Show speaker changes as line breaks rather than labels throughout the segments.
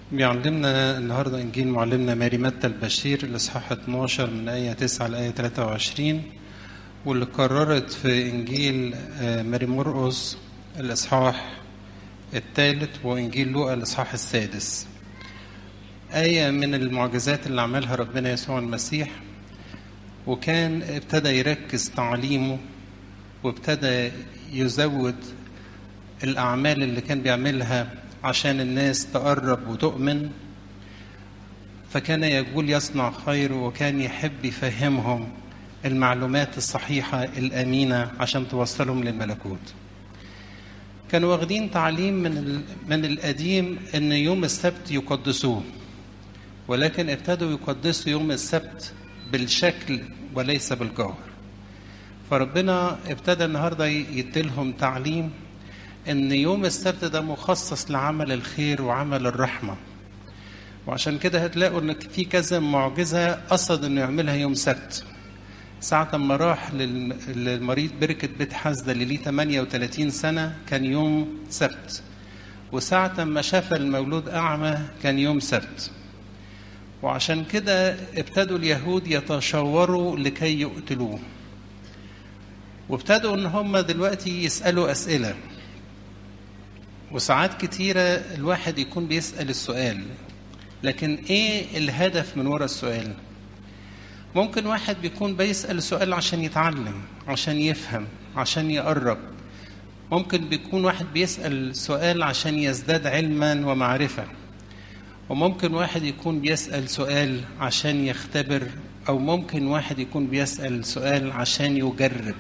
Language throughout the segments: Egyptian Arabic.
بيعلمنا النهارده انجيل معلمنا ماري متى البشير الاصحاح 12 من ايه 9 لايه 23 واللي قررت في انجيل آه، ماري مرقس الاصحاح الثالث وانجيل لوقا الاصحاح السادس آية من المعجزات اللي عملها ربنا يسوع المسيح وكان ابتدى يركز تعليمه وابتدى يزود الأعمال اللي كان بيعملها عشان الناس تقرب وتؤمن فكان يقول يصنع خير وكان يحب يفهمهم المعلومات الصحيحة الأمينة عشان توصلهم للملكوت كانوا واخدين تعليم من ال- من القديم ان يوم السبت يقدسوه ولكن ابتدوا يقدسوا يوم السبت بالشكل وليس بالجوهر فربنا ابتدى النهارده يديلهم تعليم ان يوم السبت ده مخصص لعمل الخير وعمل الرحمه وعشان كده هتلاقوا ان في كذا معجزه قصد انه يعملها يوم سبت ساعة ما راح للم- للمريض بركة بيت حزدة اللي ليه 38 سنة كان يوم سبت وساعة ما شاف المولود أعمى كان يوم سبت وعشان كده ابتدوا اليهود يتشاوروا لكي يقتلوه وابتدوا ان هم دلوقتي يسألوا أسئلة وساعات كتيرة الواحد يكون بيسأل السؤال لكن ايه الهدف من وراء السؤال ممكن واحد بيكون بيسأل سؤال عشان يتعلم عشان يفهم عشان يقرب ممكن بيكون واحد بيسأل سؤال عشان يزداد علما ومعرفة وممكن واحد يكون بيسأل سؤال عشان يختبر أو ممكن واحد يكون بيسأل سؤال عشان يجرب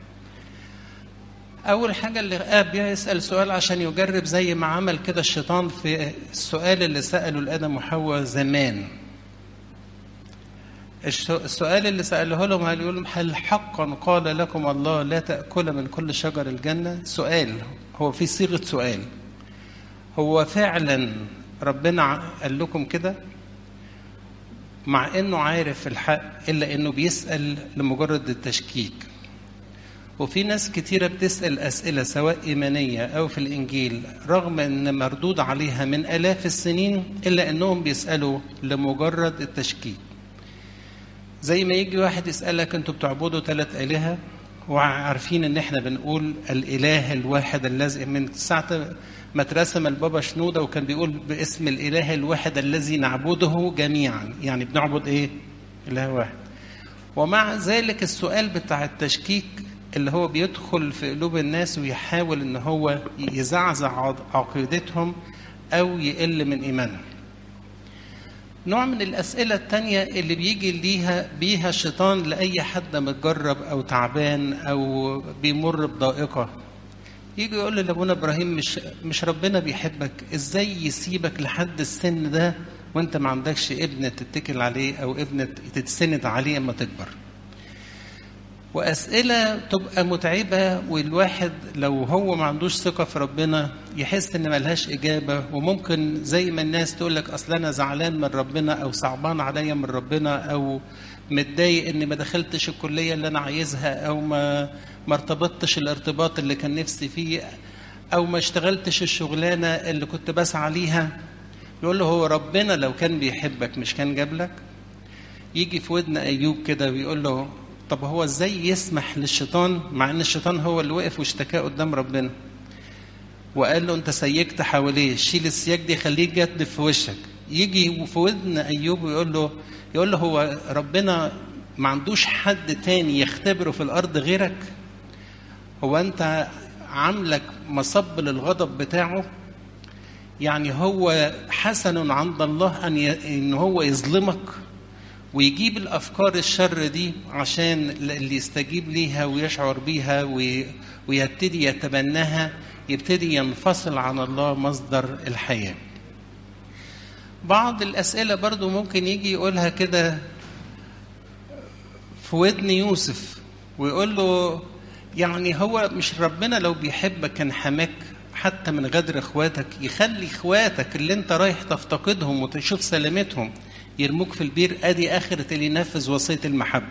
أول حاجة اللي آب بيسأل سؤال عشان يجرب زي ما عمل كده الشيطان في السؤال اللي سأله لآدم وحواء زمان الش- السؤال اللي سأله لهم هل يقول لهم هل حقا قال لكم الله لا تأكل من كل شجر الجنة سؤال هو في صيغة سؤال هو فعلا ربنا ع- قال لكم كده مع انه عارف الحق الا انه بيسأل لمجرد التشكيك وفي ناس كتيرة بتسأل أسئلة سواء إيمانية أو في الإنجيل رغم أن مردود عليها من آلاف السنين إلا أنهم بيسألوا لمجرد التشكيك زي ما يجي واحد يسألك أنتوا بتعبدوا ثلاث آلهة وعارفين ان احنا بنقول الاله الواحد الذي من ساعه ما اترسم البابا شنوده وكان بيقول باسم الاله الواحد الذي نعبده جميعا يعني بنعبد ايه اله واحد ومع ذلك السؤال بتاع التشكيك اللي هو بيدخل في قلوب الناس ويحاول ان هو يزعزع عقيدتهم او يقل من ايمانهم نوع من الأسئلة التانية اللي بيجي ليها بيها الشيطان لأي حد متجرب أو تعبان أو بيمر بضائقة يجي يقول لأبونا إبراهيم مش مش ربنا بيحبك إزاي يسيبك لحد السن ده وأنت ما عندكش ابن تتكل عليه أو ابن تتسند عليه أما تكبر وأسئلة تبقى متعبة والواحد لو هو ما عندوش ثقة في ربنا يحس إن ملهاش إجابة وممكن زي ما الناس تقول لك أصل أنا زعلان من ربنا أو صعبان عليا من ربنا أو متضايق إني ما دخلتش الكلية اللي أنا عايزها أو ما ما ارتبطتش الارتباط اللي كان نفسي فيه أو ما اشتغلتش الشغلانة اللي كنت بسعى ليها يقول له هو ربنا لو كان بيحبك مش كان جاب لك يجي في ودن ايوب كده ويقول له طب هو ازاي يسمح للشيطان مع ان الشيطان هو اللي وقف واشتكاه قدام ربنا وقال له انت سيجت حواليه شيل السياج دي خليه يجدف في وشك يجي في ودن ايوب ويقول له يقول له هو ربنا ما عندوش حد تاني يختبره في الارض غيرك هو انت عاملك مصب للغضب بتاعه يعني هو حسن عند الله ان ي... ان هو يظلمك ويجيب الافكار الشر دي عشان اللي يستجيب ليها ويشعر بيها وي... ويبتدي يتبناها يبتدي ينفصل عن الله مصدر الحياه بعض الاسئله برضو ممكن يجي يقولها كده في ودن يوسف ويقول له يعني هو مش ربنا لو بيحبك كان حماك حتى من غدر اخواتك يخلي اخواتك اللي انت رايح تفتقدهم وتشوف سلامتهم يرموك في البير ادي اخرة اللي ينفذ وصية المحبة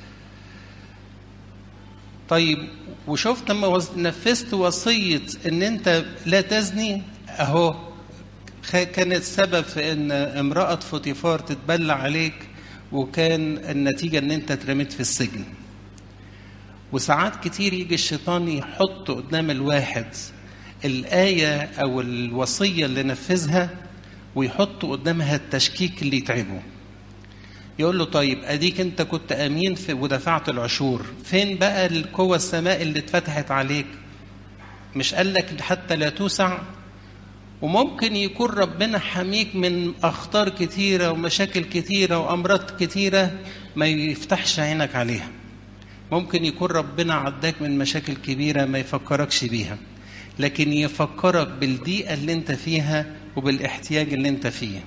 طيب وشفت لما وز- نفذت وصية ان انت لا تزني اهو كانت سبب في ان امرأة فوتيفار تتبلى عليك وكان النتيجة ان انت اترميت في السجن وساعات كتير يجي الشيطان يحط قدام الواحد الآية أو الوصية اللي نفذها ويحط قدامها التشكيك اللي يتعبه يقول له طيب اديك انت كنت امين في ودفعت العشور فين بقى القوة السماء اللي اتفتحت عليك مش قال لك حتى لا توسع وممكن يكون ربنا حميك من اخطار كتيرة ومشاكل كتيرة وامراض كتيرة ما يفتحش عينك عليها ممكن يكون ربنا عداك من مشاكل كبيرة ما يفكركش بيها لكن يفكرك بالضيقة اللي انت فيها وبالاحتياج اللي انت فيه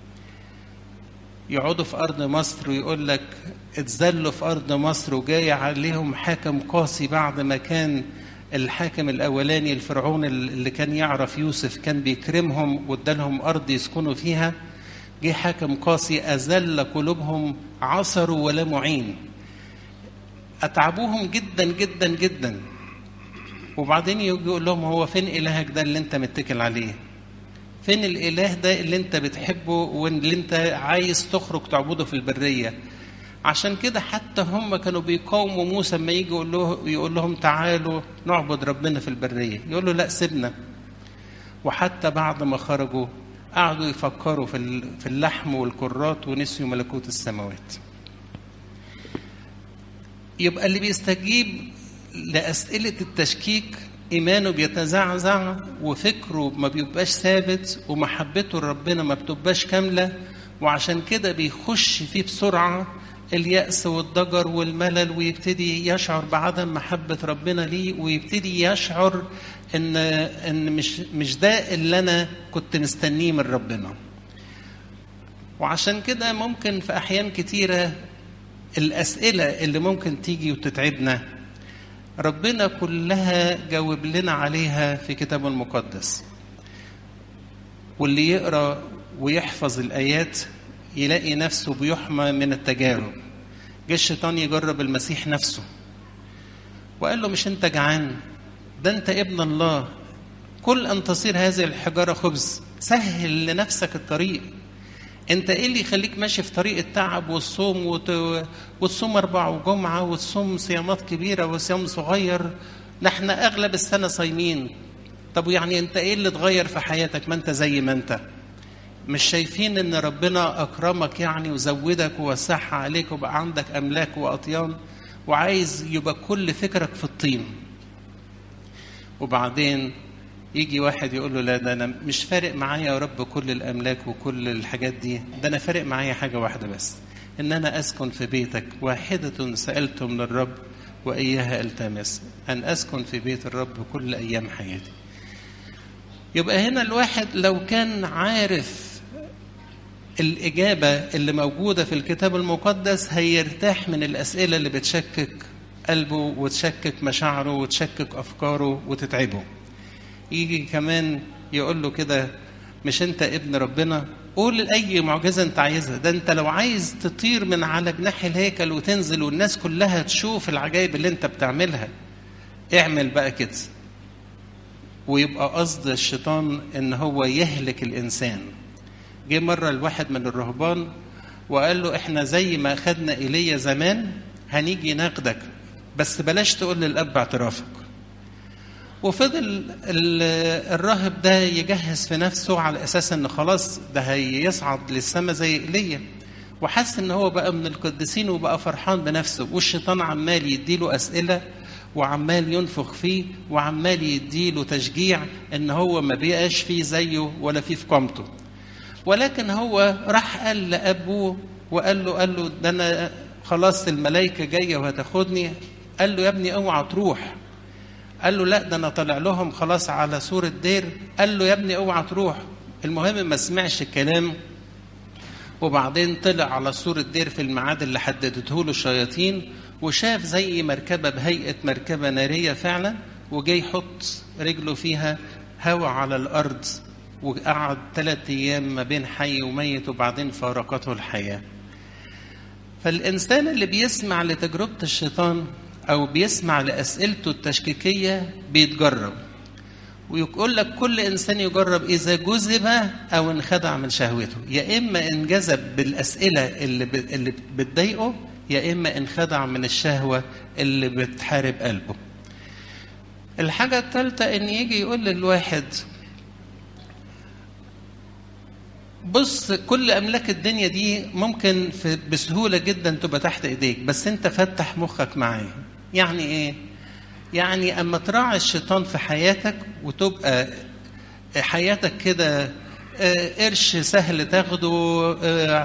يقعدوا في أرض مصر ويقول لك اتذلوا في أرض مصر وجاي عليهم حاكم قاسي بعد ما كان الحاكم الأولاني الفرعون اللي كان يعرف يوسف كان بيكرمهم وادالهم أرض يسكنوا فيها جه حاكم قاسي أذل قلوبهم عصروا ولا معين أتعبوهم جدا جدا جدا وبعدين يجي يقول لهم هو فين إلهك ده اللي أنت متكل عليه فين الاله ده اللي انت بتحبه واللي انت عايز تخرج تعبده في البريه عشان كده حتى هم كانوا بيقاوموا موسى لما يجي يقول له يقول لهم تعالوا نعبد ربنا في البريه يقول له لا سيبنا وحتى بعد ما خرجوا قعدوا يفكروا في في اللحم والكرات ونسيوا ملكوت السماوات يبقى اللي بيستجيب لأسئلة التشكيك إيمانه بيتزعزع وفكره ما بيبقاش ثابت ومحبته لربنا ما بتبقاش كاملة وعشان كده بيخش فيه بسرعة اليأس والضجر والملل ويبتدي يشعر بعدم محبة ربنا ليه ويبتدي يشعر إن إن مش مش ده اللي أنا كنت مستنيه من ربنا. وعشان كده ممكن في أحيان كتيرة الأسئلة اللي ممكن تيجي وتتعبنا ربنا كلها جاوب لنا عليها في كتابه المقدس واللي يقرا ويحفظ الايات يلاقي نفسه بيحمى من التجارب جه الشيطان يجرب المسيح نفسه وقال له مش انت جعان ده انت ابن الله كل ان تصير هذه الحجاره خبز سهل لنفسك الطريق انت ايه اللي يخليك ماشي في طريق التعب والصوم وت... وتصوم اربع وجمعه وتصوم صيامات كبيره وصيام صغير نحن اغلب السنه صايمين طب يعني انت ايه اللي اتغير في حياتك ما انت زي ما انت مش شايفين ان ربنا اكرمك يعني وزودك ووسعها عليك وبقى عندك املاك واطيان وعايز يبقى كل فكرك في الطين وبعدين يجي واحد يقول له لا ده انا مش فارق معايا يا رب كل الاملاك وكل الحاجات دي ده انا فارق معايا حاجه واحده بس ان انا اسكن في بيتك واحده سالت من الرب واياها التمس ان اسكن في بيت الرب كل ايام حياتي يبقى هنا الواحد لو كان عارف الإجابة اللي موجودة في الكتاب المقدس هيرتاح من الأسئلة اللي بتشكك قلبه وتشكك مشاعره وتشكك أفكاره وتتعبه يجي كمان يقول له كده مش انت ابن ربنا قول اي معجزه انت عايزها ده انت لو عايز تطير من على جناح الهيكل وتنزل والناس كلها تشوف العجائب اللي انت بتعملها اعمل بقى كده ويبقى قصد الشيطان ان هو يهلك الانسان جه مره الواحد من الرهبان وقال له احنا زي ما اخدنا ايليا زمان هنيجي ناخدك بس بلاش تقول للاب اعترافك وفضل الراهب ده يجهز في نفسه على اساس ان خلاص ده هيصعد للسماء زي ايليا وحس ان هو بقى من القديسين وبقى فرحان بنفسه والشيطان عمال يديله اسئله وعمال ينفخ فيه وعمال يديله تشجيع ان هو ما بيقاش فيه زيه ولا فيه في قامته ولكن هو راح قال لابوه وقال له قال له ده انا خلاص الملائكه جايه وهتاخدني قال له يا ابني اوعى تروح قال له لا ده انا طالع لهم خلاص على سور الدير قال له يا ابني اوعى تروح المهم ما سمعش الكلام وبعدين طلع على سور الدير في الميعاد اللي حددته له الشياطين وشاف زي مركبه بهيئه مركبه ناريه فعلا وجاي يحط رجله فيها هوى على الارض وقعد ثلاث ايام ما بين حي وميت وبعدين فارقته الحياه فالانسان اللي بيسمع لتجربه الشيطان او بيسمع لاسئلته التشكيكيه بيتجرب ويقول لك كل انسان يجرب اذا جذب او انخدع من شهوته يا اما انجذب بالاسئله اللي ب... اللي بتضايقه يا اما انخدع من الشهوه اللي بتحارب قلبه الحاجه الثالثه ان يجي يقول للواحد بص كل املاك الدنيا دي ممكن في بسهوله جدا تبقى تحت ايديك بس انت فتح مخك معايا يعني ايه يعني اما تراعي الشيطان في حياتك وتبقى حياتك كده قرش سهل تاخده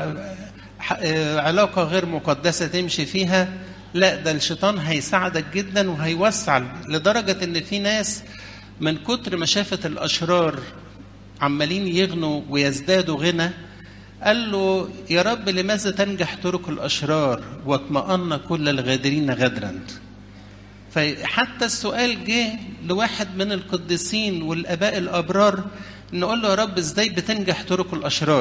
علاقة غير مقدسة تمشي فيها لا ده الشيطان هيساعدك جدا وهيوسع لدرجة ان في ناس من كتر ما شافت الاشرار عمالين يغنوا ويزدادوا غنى قال له يا رب لماذا تنجح طرق الاشرار واطمأن كل الغادرين غدرا فحتى السؤال جه لواحد من القديسين والاباء الابرار نقول له يا رب ازاي بتنجح طرق الاشرار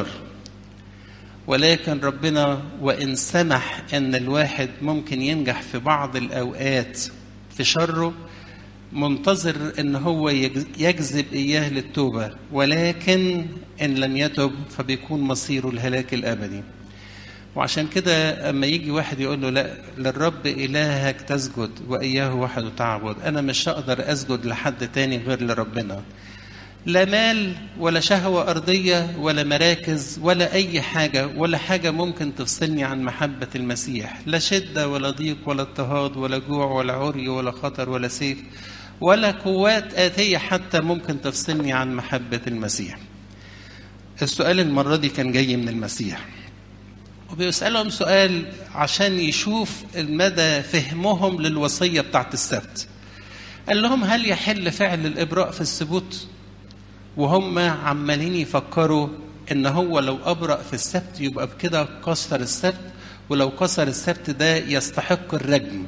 ولكن ربنا وان سمح ان الواحد ممكن ينجح في بعض الاوقات في شره منتظر ان هو يجذب اياه للتوبه ولكن ان لم يتب فبيكون مصيره الهلاك الابدي وعشان كده اما يجي واحد يقول له لا للرب الهك تسجد واياه وحده تعبد انا مش هقدر اسجد لحد تاني غير لربنا لا مال ولا شهوة أرضية ولا مراكز ولا أي حاجة ولا حاجة ممكن تفصلني عن محبة المسيح لا شدة ولا ضيق ولا اضطهاد ولا جوع ولا عري ولا خطر ولا سيف ولا قوات آتية حتى ممكن تفصلني عن محبة المسيح السؤال المرة دي كان جاي من المسيح وبيسألهم سؤال عشان يشوف المدى فهمهم للوصية بتاعت السبت قال لهم هل يحل فعل الإبراء في السبوت وهم عمالين يفكروا ان هو لو ابرأ في السبت يبقى بكده كسر السبت ولو كسر السبت ده يستحق الرجم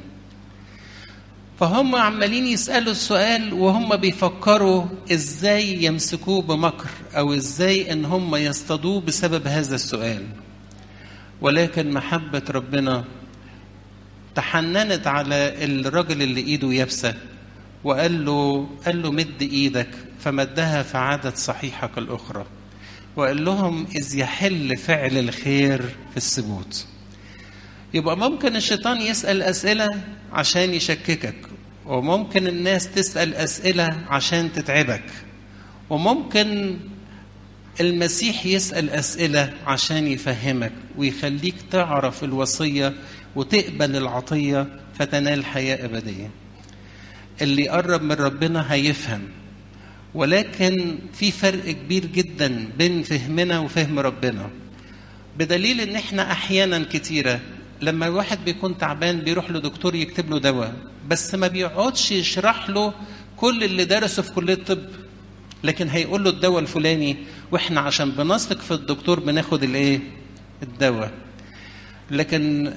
فهم عمالين يسألوا السؤال وهم بيفكروا ازاي يمسكوه بمكر او ازاي ان هم يصطادوه بسبب هذا السؤال ولكن محبة ربنا تحننت على الرجل اللي ايده يابسة وقال له قال له مد ايدك فمدها فعادت صحيحة كالأخرى وقال لهم إذ يحل فعل الخير في السبوت يبقى ممكن الشيطان يسأل أسئلة عشان يشككك وممكن الناس تسأل أسئلة عشان تتعبك وممكن المسيح يسأل أسئلة عشان يفهمك ويخليك تعرف الوصية وتقبل العطية فتنال حياة أبدية اللي يقرب من ربنا هيفهم ولكن في فرق كبير جدا بين فهمنا وفهم ربنا بدليل ان احنا احيانا كتيره لما الواحد بيكون تعبان بيروح لدكتور يكتب له دواء بس ما بيقعدش يشرح له كل اللي درسه في كليه الطب لكن هيقول له الدواء الفلاني واحنا عشان بنثق في الدكتور بناخد الايه الدواء لكن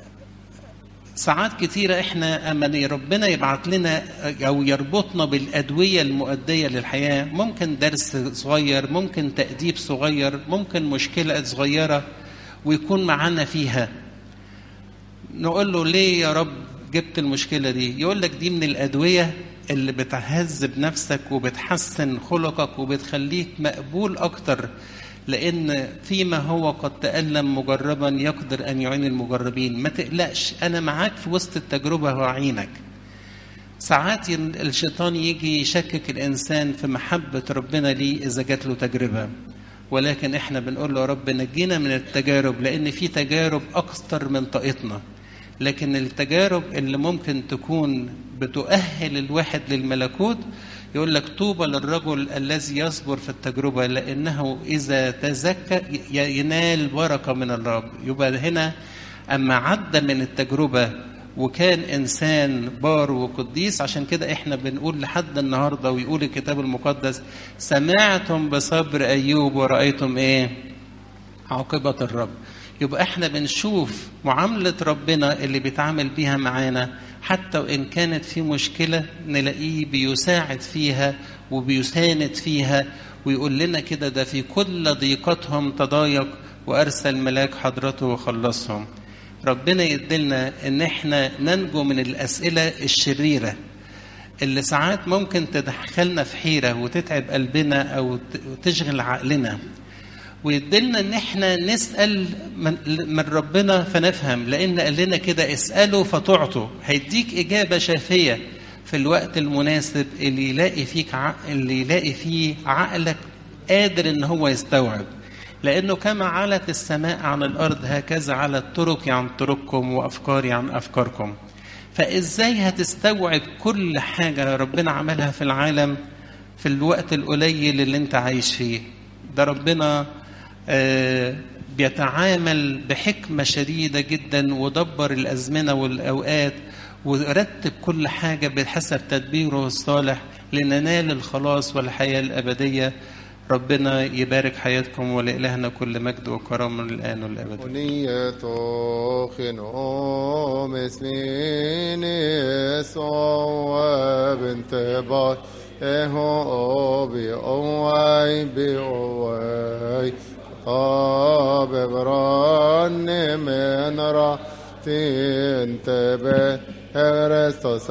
ساعات كتيرة احنا اما ربنا يبعت لنا او يربطنا بالادوية المؤدية للحياة ممكن درس صغير ممكن تأديب صغير ممكن مشكلة صغيرة ويكون معانا فيها نقول له ليه يا رب جبت المشكلة دي يقول لك دي من الأدوية اللي بتهذب نفسك وبتحسن خلقك وبتخليك مقبول أكتر لأن فيما هو قد تألم مجربا يقدر أن يعين المجربين ما تقلقش أنا معاك في وسط التجربة وأعينك ساعات الشيطان يجي يشكك الإنسان في محبة ربنا ليه إذا جات له تجربة ولكن احنا بنقول له يا رب نجينا من التجارب لأن في تجارب أكثر من طاقتنا لكن التجارب اللي ممكن تكون بتؤهل الواحد للملكوت يقول لك طوبى للرجل الذي يصبر في التجربة لأنه إذا تزكى ينال بركة من الرب يبقى هنا أما عدى من التجربة وكان إنسان بار وقديس عشان كده إحنا بنقول لحد النهاردة ويقول الكتاب المقدس سمعتم بصبر أيوب ورأيتم إيه عاقبة الرب يبقى احنا بنشوف معاملة ربنا اللي بيتعامل بيها معانا حتى وإن كانت في مشكلة نلاقيه بيساعد فيها وبيساند فيها ويقول لنا كده ده في كل ضيقتهم تضايق وأرسل ملاك حضرته وخلصهم ربنا يدلنا إن احنا ننجو من الأسئلة الشريرة اللي ساعات ممكن تدخلنا في حيرة وتتعب قلبنا أو تشغل عقلنا ويدلنا ان احنا نسال من, من ربنا فنفهم لان قال لنا كده اسالوا فتعطوا هيديك اجابه شافيه في الوقت المناسب اللي يلاقي فيك عقل اللي يلاقي فيه عقلك قادر ان هو يستوعب لانه كما علت السماء عن الارض هكذا علت طرقي عن طرقكم وافكاري عن افكاركم فازاي هتستوعب كل حاجه ربنا عملها في العالم في الوقت القليل اللي انت عايش فيه ده ربنا آه بيتعامل بحكمة شديدة جدا ودبر الأزمنة والأوقات ورتب كل حاجة بحسب تدبيره الصالح لننال الخلاص والحياة الأبدية ربنا يبارك حياتكم ولإلهنا كل مجد وكرم الآن والأبد
ونية خنو مسلين صواب انتباه اهو بأواي بأواي طاب بران من را تنتبه هرستو